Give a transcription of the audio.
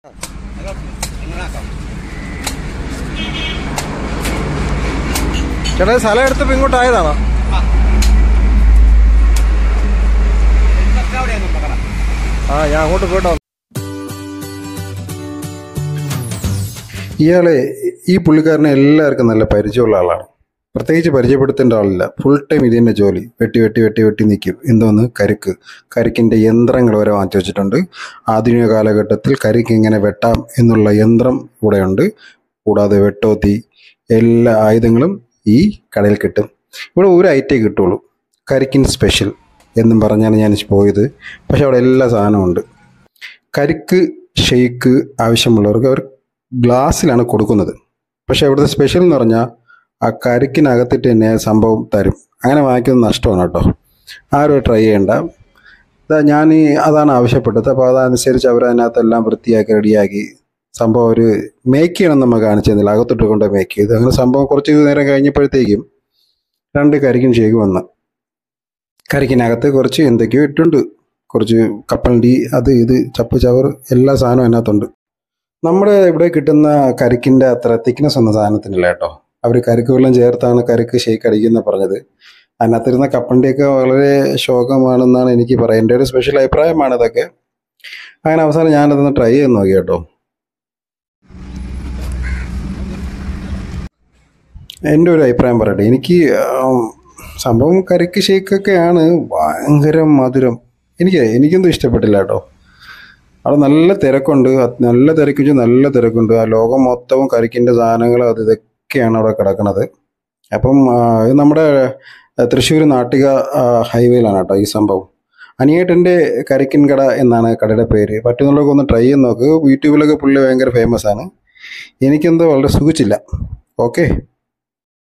ചേട്ടാ ഇത് സ്ഥലം എടുത്തപ്പോ ഇങ്ങോട്ടായതാണോ ആ ഞാൻ അങ്ങോട്ട് പോയിട്ടോ ഇയാളെ ഈ പുള്ളിക്കാരനെ എല്ലാവർക്കും നല്ല പരിചയമുള്ള ആളാണ് പ്രത്യേകിച്ച് പരിചയപ്പെടുത്തേണ്ട ആളില്ല ഫുൾ ടൈം ഇത് തന്നെ ജോലി വെട്ടി വെട്ടി വെട്ടി വെട്ടി നിൽക്കും എന്തോന്ന് കരിക്ക് കരിക്കിൻ്റെ യന്ത്രങ്ങൾ വരെ വാങ്ങിച്ചു വെച്ചിട്ടുണ്ട് ആധുനിക കാലഘട്ടത്തിൽ കരിക്ക് എങ്ങനെ വെട്ടാം എന്നുള്ള യന്ത്രം ഇവിടെയുണ്ട് കൂടാതെ വെട്ടോത്തി എല്ലാ ആയുധങ്ങളും ഈ കടയിൽ കിട്ടും ഇവിടെ ഒരു ഐറ്റേ കിട്ടുള്ളൂ കരിക്കിൻ സ്പെഷ്യൽ എന്നും പറഞ്ഞാണ് ഞാൻ പോയത് പക്ഷെ അവിടെ എല്ലാ സാധനവും ഉണ്ട് കരിക്ക് ഷെയ്ക്ക് ആവശ്യമുള്ളവർക്ക് അവർ ഗ്ലാസ്സിലാണ് കൊടുക്കുന്നത് പക്ഷേ ഇവിടുത്തെ സ്പെഷ്യൽ എന്ന് പറഞ്ഞാൽ ആ കരിക്കിനകത്തിട്ട് തന്നെ സംഭവം തരും അങ്ങനെ വാങ്ങിക്കുന്നത് നഷ്ടമാണ് കേട്ടോ ആരും ട്രൈ ചെയ്യണ്ട ഇതാ ഞാൻ ഈ അതാണ് ആവശ്യപ്പെട്ടത് അപ്പോൾ അതനുസരിച്ച് അവർ അതിനകത്തെല്ലാം വൃത്തിയാക്കി റെഡിയാക്കി സംഭവം ഒരു മേക്ക് ചെയ്യണം നമ്മൾ കാണിച്ചു തന്നില്ല അകത്തോട്ട് കൊണ്ട് മേക്ക് ചെയ്ത് അങ്ങനെ സംഭവം കുറച്ച് നേരം കഴിഞ്ഞപ്പോഴത്തേക്കും രണ്ട് കരിക്കും ഷേക്ക് വന്ന് കരിക്കിനകത്ത് കുറച്ച് എന്തൊക്കെയോ ഇട്ടുണ്ട് കുറച്ച് കപ്പലണ്ടി അത് ഇത് ചപ്പ് ചവർ എല്ലാ സാധനവും അതിനകത്തുണ്ട് നമ്മുടെ ഇവിടെ കിട്ടുന്ന കരിക്കിൻ്റെ അത്ര തിക്നെസ് ഒന്നും സാധനത്തിനില്ല കേട്ടോ അവർ കരിക്ക് വെള്ളം ചേർത്താണ് കരിക്ക് ഷേക്ക് അടിക്കുന്ന പറഞ്ഞത് അതിനകത്തിരുന്ന കപ്പണ്ടിയൊക്കെ വളരെ ശോകമാണെന്നാണ് എനിക്ക് പറയാം എൻ്റെ ഒരു സ്പെഷ്യൽ അഭിപ്രായമാണ് ഇതൊക്കെ അങ്ങനെ അവസാനം ഞാനതൊന്ന് ട്രൈ ചെയ്ത് നോക്കി കേട്ടോ എൻ്റെ ഒരു അഭിപ്രായം പറയട്ടെ എനിക്ക് ആം, സംഭവം കരിക്ക് ഷേക്കൊക്കെയാണ് ഭയങ്കര മധുരം എനിക്ക് എനിക്കൊന്നും ഇഷ്ടപ്പെട്ടില്ല കേട്ടോ അവിടെ നല്ല തിരക്കുണ്ട് അത് നല്ല തിരക്ക് വെച്ചാൽ നല്ല തിരക്കുണ്ട് ആ ലോകം മൊത്തവും കരിക്കിൻ്റെ സാധനങ്ങൾ അത് ഇതൊക്കെയാണ് അവിടെ കിടക്കുന്നത് അപ്പം ആ, ഇത് നമ്മുടെ തൃശ്ശൂർ നാട്ടിക ആ, ഹൈവേയിലാണ് കേട്ടോ ഈ സംഭവം അനിയേട്ടൻ്റെ കരിക്കിൻ കട എന്നാണ് കടയുടെ പേര് പറ്റുന്നുള്ളവർക്ക് ഒന്ന് ട്രൈ ചെയ്ത് നോക്ക് യൂട്യൂബിലൊക്കെ പുള്ളി ഭയങ്കര ഫേമസ് ആണ് എനിക്കെന്തോ വളരെ സുഖിച്ചില്ല ഓക്കെ